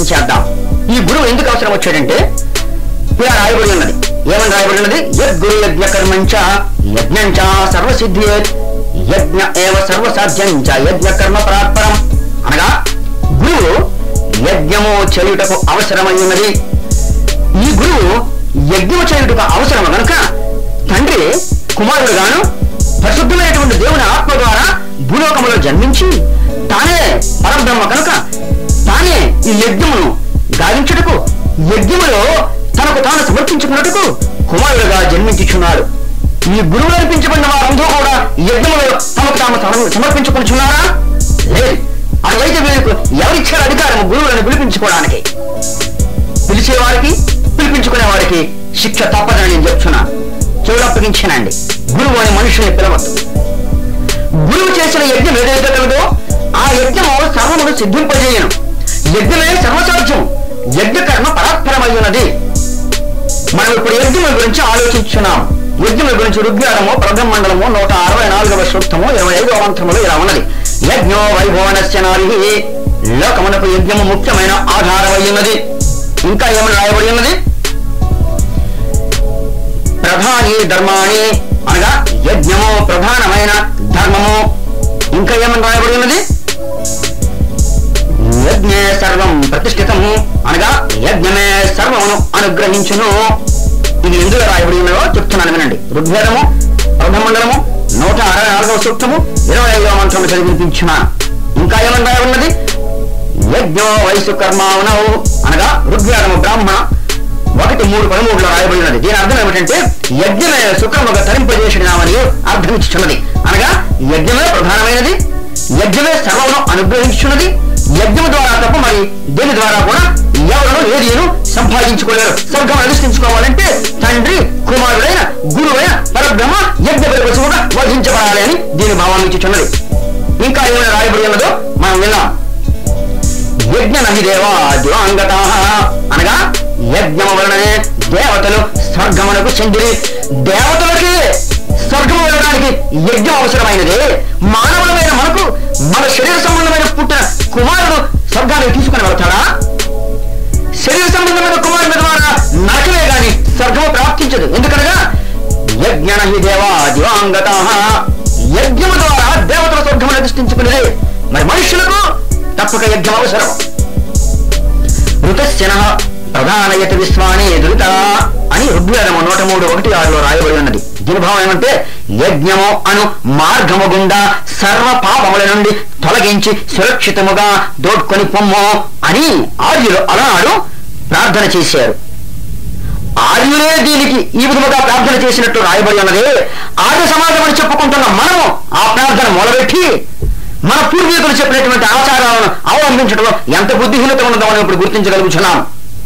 చేద్దాం ఈ గురువు ఎందుకు అవసరం వచ్చాడంటే ఇలా రాయబడి ఉన్నది ఏమని రాయబడి ఉన్నది యద్గురు యజ్ఞ కర్మంచ యజ్ఞంచ సర్వసిద్ధి యజ్ఞ ఏవ సర్వసాధ్యంచ యజ్ఞ కర్మ పరాత్పరం అనగా గురువు యజ్ఞము చేయుటకు అవసరమై ఉన్నది ఈ గురువు యజ్ఞము చేయుటకు అవసరము గనుక తండ్రి కుమారుడు గాను పరిశుద్ధమైనటువంటి దేవుని ఆత్మ ద్వారా భూలోకములో జన్మించి తానే పరబ్రహ్మ కనుక తానే ఈ యజ్ఞమును గావించుటకు యజ్ఞములో తనకు తాను సమర్పించుకున్నట్టుకు కుమారుడుగా జన్మించుచున్నాడు ఈ గురువులు అనిపించబడిన వారందరూ కూడా యజ్ఞములో తమకు తాము సమర్- సమర్పించుకొనిచున్నారా లేదు అటువైతే వీళ్ళకు ఎవరిచ్చారు అధికారం గురువులను పిలిపించుకోవడానికి పిలిచే వారికి పిలిపించుకునే వారికి శిక్ష తప్పదని నేను చెప్తున్నాను చెవులు అప్పగించానండి గురువు అనే మనుషుని పిలవద్దు గురువు చేసిన యజ్ఞం ఏదైతే కలదో ఆ యజ్ఞము సర్వమును సిద్ధింపజేయను యజ్ఞమే సర్వసాధ్యం యజ్ఞ కర్మ పరాత్పరమయ్యున్నది మనం ఇప్పుడు యజ్ఞముల గురించి ఆలోచించున్నాం యజ్ఞముల గురించి ఋగ్వేదము ప్రథమ మండలము నూట అరవై నాలుగవ సూక్తము ఇరవై ఐదవ మంత్రములు ఇలా ఉన్నది యజ్ఞో వైభవనస్య నారి లోకమునకు యజ్ఞము ముఖ్యమైన ఆధారమై ఉన్నది ఇంకా ఏమని రాయబడి ఉన్నది ప్రధాని ధర్మాణి అనగా యజ్ఞము ప్రధానమైన ధర్మము ఇంకా ఏమని రాయబడి ఉన్నది యజ్ఞే సర్వం ప్రతిష్ఠితము అనగా యజ్ఞమే సర్వమును అనుగ్రహించును ఇది ఎందులో రాయబడి ఉన్నదో చెప్తున్నాను వినండి ఋగ్వేదము ప్రథమండలము నూట అరవై నాలుగవ సూక్తము ఇరవై ఐదవ మంత్రము చదివినిపించున్నాను ఇంకా ఏమని రాయబడినది యజ్ఞో వయసు కర్మావనవు అనగా ఋగ్వేదము బ్రాహ్మణ ఒకటి మూడు పదమూడులో రాయబడి ఉన్నది దీని అర్థం ఏమిటంటే యజ్ఞమే సుఖముగా తరింపజేసినామని అర్థం ఇచ్చున్నది అనగా యజ్ఞమే ప్రధానమైనది యజ్ఞమే సర్వమును అనుగ్రహించున్నది యజ్ఞం ద్వారా తప్ప మరి దేని ద్వారా కూడా ఎవరు ఏదిను సంపాదించుకోలేరు స్వర్గం అధిష్ఠించుకోవాలంటే తండ్రి కుమారుడైన గురువైన పరబ్రహ్మ యజ్ఞ కూడా వధించబడాలి అని దీని భావాన్ని ఇచ్చుచున్నది ఇంకా ఏమైనా రాయబడి ఉన్నదో మనం విన్నాం యజ్ఞ నహి దేవా దివాంగత అనగా యజ్ఞము వలననే దేవతలు స్వర్గమునకు చెందిరి దేవతలకి స్వర్గము వెళ్ళడానికి యజ్ఞం అవసరమైనది మానవులమైన మనకు మన శరీర సంబంధమైన పుట్టిన కుమారుడు స్వర్గానికి తీసుకుని వెళ్తాడా శరీర సంబంధమైన కుమారుని ద్వారా నరకమే గాని స్వర్గము ప్రాప్తించదు ఎందుకనగా యజ్ఞ నహి దేవా దివాంగత యజ్ఞము ద్వారా దేవతల స్వర్గమును అధిష్ఠించుకునేది మరి మనుషులకు తప్పక యజ్ఞం అవసరం ఋతశ్చన ప్రధానయత విశ్వాని ధృత అని ఋగ్వేదము నూట మూడు ఒకటి ఆరులో రాయబడి ఉన్నది దీని భావం ఏమంటే యజ్ఞము అను మార్గము గుండా సర్వ పాపముల నుండి తొలగించి సురక్షితముగా దోడ్కొని పొమ్ము అని ఆర్యులు అలాడు ప్రార్థన చేశారు ఆర్యులే దీనికి ఈ విధముగా ప్రార్థన చేసినట్టు రాయబడి ఉన్నది ఆర్య సమాజం అని చెప్పుకుంటున్న మనము ఆ ప్రార్థన మొదలుపెట్టి మన పూర్వీకులు చెప్పినటువంటి ఆచారాలను అవలంబించడంలో ఎంత బుద్ధిహీనత ఉన్నదో మనం ఇప్పుడు గుర్తించగలుగుతున్నాం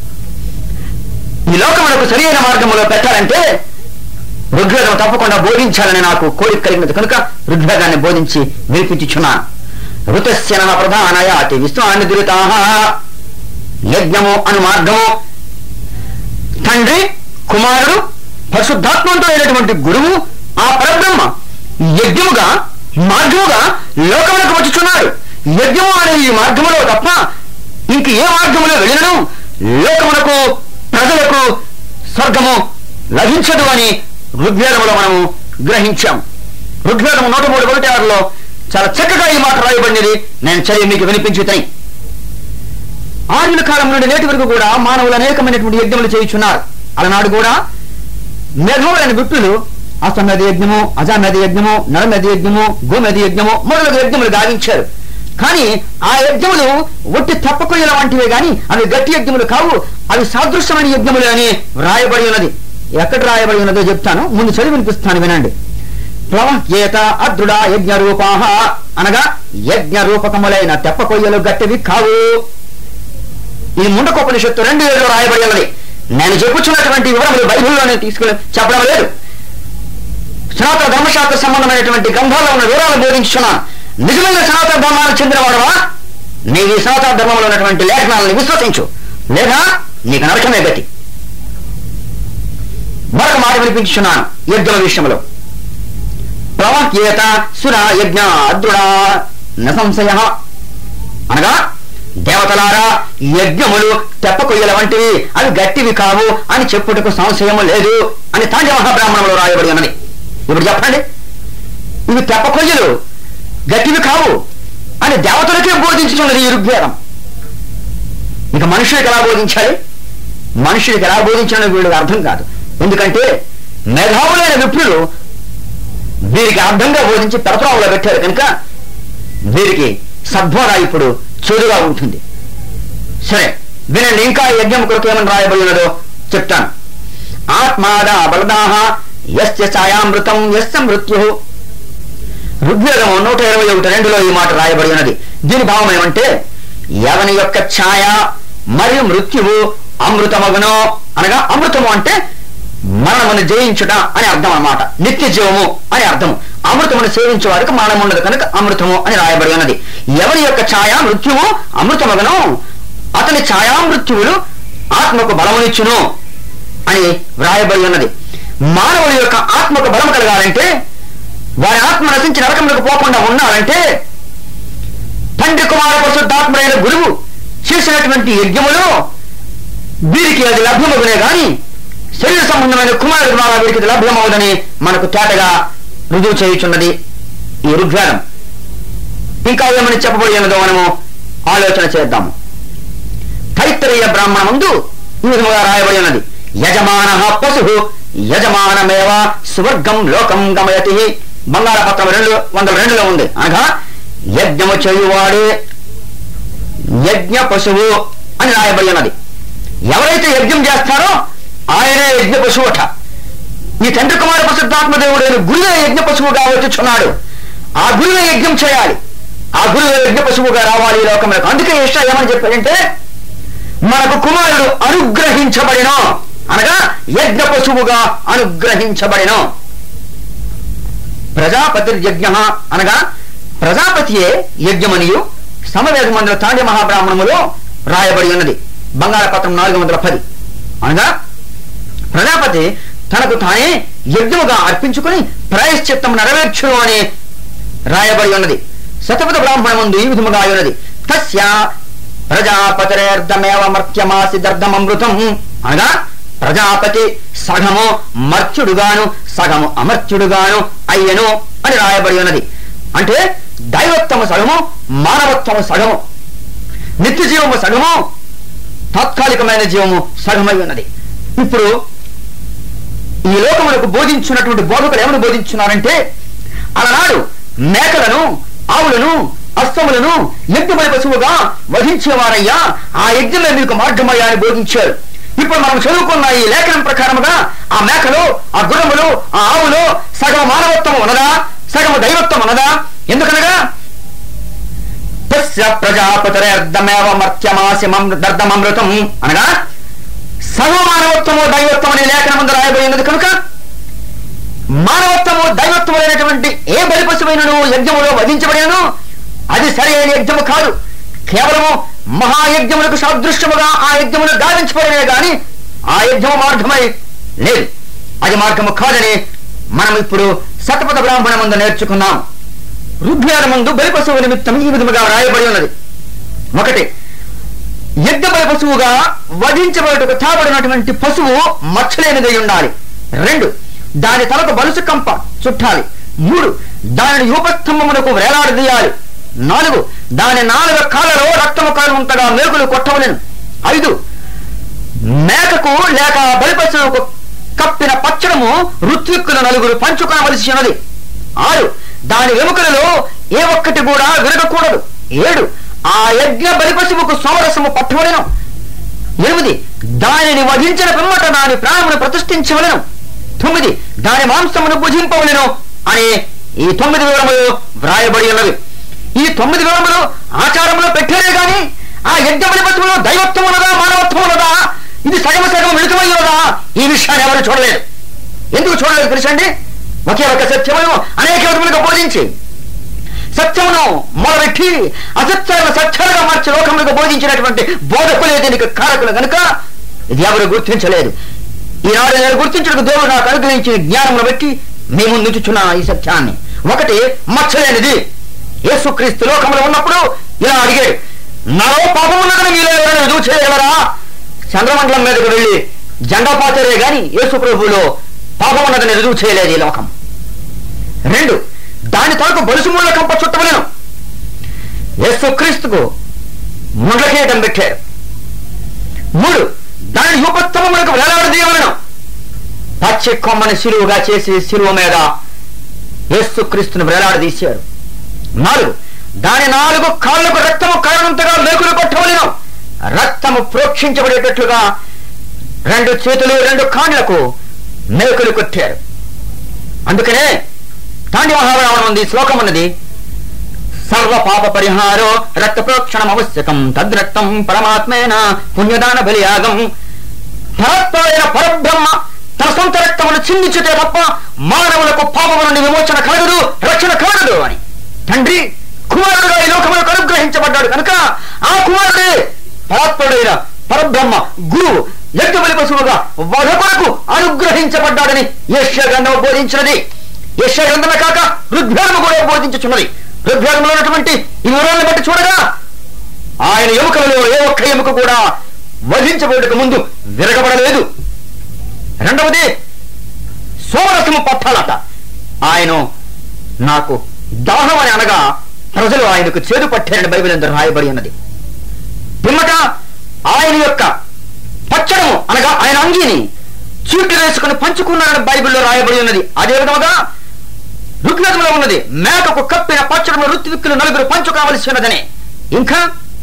ఈ లోకములకు సరైన మార్గంలో పెట్టాలంటే ఋగ్వేదం తప్పకుండా బోధించాలని నాకు కోరిక కలిగినది కనుక ఋగ్వేదాన్ని బోధించి వినిపించుచున్నాను ఋతస్యన ప్రధానయాతి విశ్వాన్ని దురితా యజ్ఞము అను మార్గము తండ్రి కుమారుడు పరిశుద్ధాత్మంతో అయినటువంటి గురువు ఆ పరబ్రహ్మ యజ్ఞముగా మార్గముగా లోకములకు వచ్చుచున్నాడు యజ్ఞము అనే ఈ మార్గములో తప్ప ఇంక ఏ మార్గములో వెళ్ళినను లోకమునకు ప్రజలకు స్వర్గము లభించదు అని ఋగ్వేదములో మనము గ్రహించాం ఋగ్వేదము నూట మూడు ఒకటి ఆరులో చాలా చక్కగా ఈ మాట రాయబడినది నేను చదివి మీకు వినిపించుతాయి ఆర్యుల కాలం నుండి నేటి వరకు కూడా మానవులు అనేకమైనటువంటి యజ్ఞములు చేయుచున్నారు అలనాడు కూడా మేఘములైన విప్పులు అసమేధ యజ్ఞము అజామేధ యజ్ఞము నరమేధ యజ్ఞము గోమేధ యజ్ఞము మొదలగు యజ్ఞములు గావించారు కానీ ఆ యజ్ఞములు ఒట్టి తప్పకొయ్యల వంటివే గాని అవి గట్టి యజ్ఞములు కావు అవి సాదృశ్యమైన యజ్ఞములు అని రాయబడి ఉన్నది ఎక్కడ రాయబడి ఉన్నదో చెప్తాను ముందు చదివి వినిపిస్తాను వినండి ప్లవహ్యేత అద్రుడా యజ్ఞ రూపాహ అనగా యజ్ఞ రూపకములైన తెప్పకొయ్యలు గట్టివి కావు ఈ ముండకోపనిషత్తు రెండు ఏళ్ళు రాయబడి ఉన్నది నేను చెప్పుచున్నటువంటి వివరములు బైబిల్లోనే తీసుకుని చెప్పడం లేదు సనాతన ధర్మశాస్త్ర సంబంధమైనటువంటి గ్రంథాల్లో ఉన్న వివరాలు బోధించున్నాను నిజమైన సనాతన ధర్మానికి చెందినవాడవా నీవు ఈ సనాతన ధర్మంలో ఉన్నటువంటి లేఖనాలను విశ్వసించు లేదా నీకు నరకమే గతి మరొక మాట వినిపించున్నాను యజ్ఞల విషయంలో ప్రవహ్యేత సుర యజ్ఞ అద్రుడా న సంశయ అనగా దేవతలారా యజ్ఞములు తెప్పకొయ్యల వంటివి అవి గట్టివి కావు అని చెప్పుటకు సంశయము లేదు అని తాండ్య మహాబ్రాహ్మణంలో రాయబడి ఉన్నది ఇప్పుడు చెప్పండి ఇవి తెప్పకొయ్యలు గట్టివి కావు అని దేవతలకే బోధించుతున్నది ఈ ఋగ్వేదం ఇక మనుషులకు ఎలా బోధించాలి మనుషులకు ఎలా బోధించాలో వీళ్ళకి అర్థం కాదు ఎందుకంటే మేధావులైన విప్రులు వీరికి అర్థంగా బోధించి పెరతరావులో పెట్టారు కనుక వీరికి సద్బోధ ఇప్పుడు చెడుగా ఉంటుంది సరే వినండి ఇంకా ఈ యజ్ఞం కొరకు ఏమని రాయబడి ఉన్నదో చెప్తాను ఆత్మాదా బలదాహ యస్య ఛాయామృతం యస్య మృత్యు ఋగ్వేదము నూట ఇరవై ఒకటి రెండులో ఈ మాట రాయబడి ఉన్నది దీని భావం ఏమంటే ఎవని యొక్క ఛాయ మరియు మృత్యువు అమృతమగును అనగా అమృతము అంటే మరణమును జయించుట అని అర్థం అన్నమాట నిత్య జీవము అని అర్థము అమృతమును సేవించే వారికి మరణం ఉండదు కనుక అమృతము అని రాయబడి ఉన్నది ఎవరి యొక్క ఛాయ మృత్యువు అమృతమగను అతని ఛాయా మృత్యువులు ఆత్మకు బలమునిచ్చును అని వ్రాయబడి ఉన్నది మానవుడి యొక్క ఆత్మకు బలం కలగాలంటే వారి ఆత్మ నశించి నరకంలోకి పోకుండా ఉండాలంటే తండ్రి కుమార పరిశుద్ధాత్ముడైన గురువు చేసినటువంటి యజ్ఞములో వీరికి అది లభ్యమవునే గాని శరీర సంబంధమైన కుమారుడు ద్వారా వీరికి ఇది లభ్యమవుదని మనకు తేటగా రుజువు చేయుచున్నది ఈ ఋగ్వేదం ఇంకా ఏమని చెప్పబడి ఉన్నదో మనము ఆలోచన చేద్దాము తైత్తరీయ బ్రాహ్మణ ముందు ఈ విధముగా రాయబడి ఉన్నది యజమాన పశు యజమానమేవ స్వర్గం లోకం గమయతి బంగాళపత్రం రెండు వందల రెండులో ఉంది అనగా యజ్ఞము చేయువాడే యజ్ఞ పశువు అని రాయబడి ఉన్నది ఎవరైతే యజ్ఞం చేస్తారో ఆయనే యజ్ఞ పశువు అట ఈ తండ్రి కుమార ప్రసిద్ధాత్మ దేవుడైన గురువే యజ్ఞ పశువుగా వచ్చుచున్నాడు ఆ గురువే యజ్ఞం చేయాలి ఆ గురువే యజ్ఞ పశువుగా రావాలి ఈ లోకంలోకి అందుకే ఇష్ట ఏమని చెప్పాడంటే మనకు కుమారుడు అనుగ్రహించబడిన అనగా యజ్ఞ పశువుగా అనుగ్రహించబడిన ప్రజాపతి యజ్ఞ అనగా ప్రజాపతియే యజ్ఞమనియు సమవేద మందుల తాండ్య మహాబ్రాహ్మణములో రాయబడి ఉన్నది బంగాళపత్రం నాలుగు వందల పది అనగా ప్రజాపతి తనకు తానే యజ్ఞముగా అర్పించుకుని ప్రాయశ్చిత్తం నెరవేర్చును అని రాయబడి ఉన్నది శతపథ బ్రాహ్మణ ముందు ఈ విధముగా ఉన్నది తస్య ప్రజాపతిరేర్ధమేవ మర్త్యమాసి దర్ధమమృతం అనగా ప్రజాపతి సగము మర్త్యుడుగాను సగము అమర్త్యుడుగాను అయ్యను అని రాయబడి ఉన్నది అంటే దైవత్వము సగము మానవత్వము సగము నిత్య జీవము సగము తాత్కాలికమైన జీవము సగమై ఉన్నది ఇప్పుడు ఈ లోకములకు బోధించున్నటువంటి బోధకులు ఏమని బోధించున్నారంటే అలనాడు మేకలను ఆవులను అస్తములను యజ్ఞమయ పశువుగా వధించేవారయ్యా ఆ యజ్ఞమే మీకు మార్గమయ్యా అని బోధించారు ఇప్పుడు మనం చదువుకున్న ఈ లేఖనం ప్రకారముగా ఆ మేకలు ఆ గుర్రములు ఆ ఆవులు సగం మానవత్వం ఉన్నదా సగము దైవత్వం ఉన్నదా ఎందుకనగా తస్య ప్రజాపతిరర్ధమేవ మర్త్యమాసి దర్ధమమృతం అనగా సర్వమానవత్వము దైవత్వం అనే లేఖనం ముందు రాయబడినది కనుక మానవత్వము దైవత్వము అయినటువంటి ఏ బలి పశువైనను యజ్ఞములో వధించబడినను అది సరి అయిన యజ్ఞము కాదు కేవలము మహాయజ్ఞములకు సదృశ్యముగా ఆ యజ్ఞమును గావించబడినే గాని ఆ యజ్ఞము మార్గమై లేదు అది మార్గము కాదని మనం ఇప్పుడు సతపథ బ్రాహ్మణ ముందు నేర్చుకున్నాం ఋగ్వేద ముందు బలి పశువు నిమిత్తం ఈ విధముగా రాయబడి ఉన్నది ఒకటి యజ్ఞ బలి పశువుగా వధించబడుటకు తాబడినటువంటి పశువు మచ్చలేనిదై ఉండాలి రెండు దాని తలకు బలుసు కంప చుట్టాలి మూడు దానిని యూపస్తంభమునకు వేలాడదీయాలి నాలుగు దాని నాలుగు కాళ్ళలో రక్తము కాలుంతగా మేకులు కొట్టవలేను ఐదు మేకకు లేక బలిపశువుకు కప్పిన పచ్చడము ఋత్విక్కుల నలుగురు పంచుకొనవలసి ఉన్నది ఆరు దాని వెముకలలో ఏ ఒక్కటి కూడా విరగకూడదు ఏడు ఆ యజ్ఞ బలిపశువుకు సోమరసము పట్టవలెను ఎనిమిది దానిని వధించిన పిమ్మట దాని ప్రాణమును ప్రతిష్ఠించవలెను తొమ్మిది దాని మాంసమును భుజింపవలెను అనే ఈ తొమ్మిది వివరములు వ్రాయబడి ఉన్నవి ఈ తొమ్మిది వివరములు ఆచారంలో పెట్టారే గాని ఆ యజ్ఞ బలిపశువులో దైవత్వం ఉన్నదా మానవత్వం ఉన్నదా ఇది సగమ సగం మిళితమై ఉన్నదా ఈ విషయాన్ని ఎవరు చూడలేదు ఎందుకు చూడలేదు తెలుసండి ఒకే ఒక సత్యమును అనేక విధములుగా బోధించి సత్యమును మొదలెట్టి అసత్యాలను సత్యాలుగా మార్చి లోకములకు బోధించినటువంటి బోధకులే దీనికి కారకులు కనుక ఇది ఎవరు గుర్తించలేదు ఈనాడు నేను గుర్తించడానికి దేవుడు నాకు అనుగ్రహించిన జ్ఞానమును బట్టి మీ ముందు ఉంచుచున్నాను ఈ సత్యాన్ని ఒకటి మచ్చలేనిది యేసుక్రీస్తు లోకంలో ఉన్నప్పుడు ఇలా అడిగాడు నాలో పాపం ఉన్నదని మీలో ఎవరైనా రుజువు చేయగలరా చంద్రమండలం మీదకు వెళ్ళి జెండా పాచారే గాని యేసు ప్రభువులో పాపం ఉన్నదని రుజువు చేయలేదు ఈ లోకం రెండు దాని తలకు బలుసు ముళ్ళ కంప చుట్టవలను యేసు క్రీస్తుకు ముండ్లకేయటం పెట్టారు మూడు దాని యూపత్తమములకు వేలాడదీయవలను పచ్చి కొమ్మని సిలువుగా చేసి సిలువ మీద యేసు క్రీస్తును వేలాడదీశారు నాలుగు దాని నాలుగు కాళ్ళకు రక్తము కారణంతగా మేకులు కొట్టవలను రక్తము ప్రోక్షించబడేటట్లుగా రెండు చేతులు రెండు కాళ్ళకు మేకులు కొట్టారు అందుకనే తాండి మహారావణం ఉంది శ్లోకం ఉన్నది సర్వ పాప పరిహారో రక్త ప్రోక్షణం అవశ్యకం తద్రక్తం పరమాత్మేన పుణ్యదాన బలియాగం పరత్వైన పరబ్రహ్మ తన సొంత రక్తమును చిందించుటే తప్ప మానవులకు పాపము నుండి విమోచన కలగదు రక్షణ కలగదు అని తండ్రి కుమారుడుగా ఈ లోకములకు అనుగ్రహించబడ్డాడు కనుక ఆ కుమారుడే పరాత్ముడైన పరబ్రహ్మ గురువు యజ్ఞబలి పశువుగా వధ కొరకు అనుగ్రహించబడ్డాడని యశ్య గ్రంథం బోధించినది యశ్య గ్రంథమే కాక ఋగ్వేదము కూడా బోధించుచున్నది ఋగ్వేదంలో ఉన్నటువంటి ఈ వివరాలను బట్టి చూడగా ఆయన ఎముకలలో ఏ ఒక్క ఎముక కూడా వధించబడక ముందు విరగబడలేదు రెండవది సోమరసము పట్టాలట ఆయన నాకు దాహం అని అనగా ప్రజలు ఆయనకు చేదు పట్టారని బైబిల్ అందరూ రాయబడి ఉన్నది పిమ్మట ఆయన యొక్క పచ్చడము అనగా ఆయన అంగీని చీట్లు వేసుకుని పంచుకున్నారని బైబిల్లో రాయబడి ఉన్నది అదే విధముగా ఋగ్వేదంలో ఉన్నది మేకకు కప్పిన పచ్చడము ఋత్విక్కులు నలుగురు పంచు కావలసి ఉన్నదని ఇంకా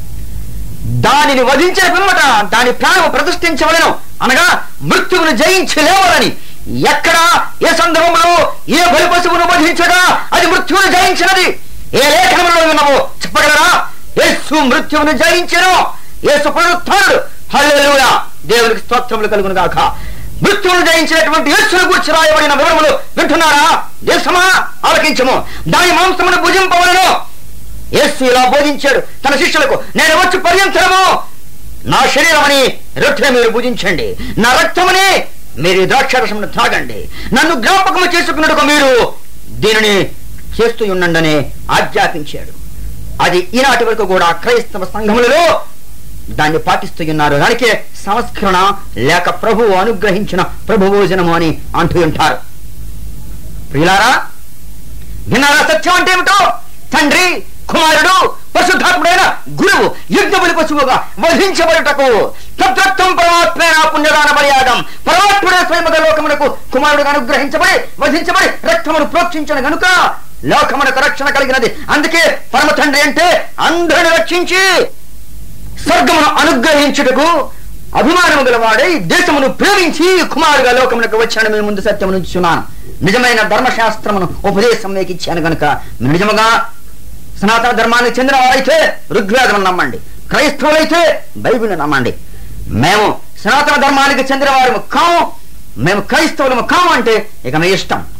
దానిని వధించిన పిమ్మట దాని ప్రాణము ప్రతిష్ఠించవలను అనగా మృత్యువును జయించి లేవాలని ఎక్కడ ఏ సందర్భంలో ఏ బలి పశువును వధించగా అది మృత్యువును జయించినది ఏ లేఖనంలో ఉన్నావో చెప్పగలరా యేసు మృత్యువును జయించను యేసు పునరుత్థానుడు హల్లెలూయా దేవునికి స్తోత్రములు కలుగును గాక మృత్యువును జయించినటువంటి యేసును గురించి రాయబడిన వివరములు వింటున్నారా దేశమా ఆలకించము దాని మాంసమును భుజింపవలను యేసు ఇలా బోధించాడు తన శిష్యులకు నేను వచ్చి పర్యంతరము నా శరీరమని రొట్టె మీరు భుజించండి నా రక్తమని మీరు ఈ ద్రాక్షరసమును త్రాగండి నన్ను జ్ఞాపకము చేసుకున్నట్టుగా మీరు దీనిని చేస్తూ ఉండండి ఆజ్ఞాపించాడు అది ఈనాటి వరకు కూడా క్రైస్తవ సంఘములలో దాన్ని పాటిస్తూ ఉన్నారు దానికే సంస్కరణ లేక ప్రభువు అనుగ్రహించిన ప్రభు భోజనము అని అంటూ ఉంటారు ప్రియులారా విన్నారా సత్యం అంటే ఏమిటో తండ్రి కుమారుడు పరిశుద్ధాత్ముడైన గురువు యుద్ధములు పశువుగా వధించబడుటకు తద్రక్తం పరమాత్మైన పుణ్యదాన బలియాగం పరమాత్ముడే స్వయముగా లోకమునకు కుమారుడుగా అనుగ్రహించబడి వధించబడి రక్తమును ప్రోక్షించిన గనుక లోకమునకు రక్షణ కలిగినది అందుకే పరమ తండ్రి అంటే అందరిని రక్షించి స్వర్గమును అనుగ్రహించుటకు అభిమానము గలవాడై దేశమును ప్రేమించి కుమారుగా లోకమునకు వచ్చాను మీ ముందు సత్యము నుంచున్నాను నిజమైన ధర్మశాస్త్రమును ఉపదేశం మీకు ఇచ్చాను గనుక మీరు నిజముగా సనాతన ధర్మానికి చెందిన వారైతే ఋగ్వేదం నమ్మండి క్రైస్తవులైతే బైబిల్ నమ్మండి మేము సనాతన ధర్మానికి చెందిన వారము కాము మేము క్రైస్తవులము కాము అంటే ఇక మీ ఇష్టం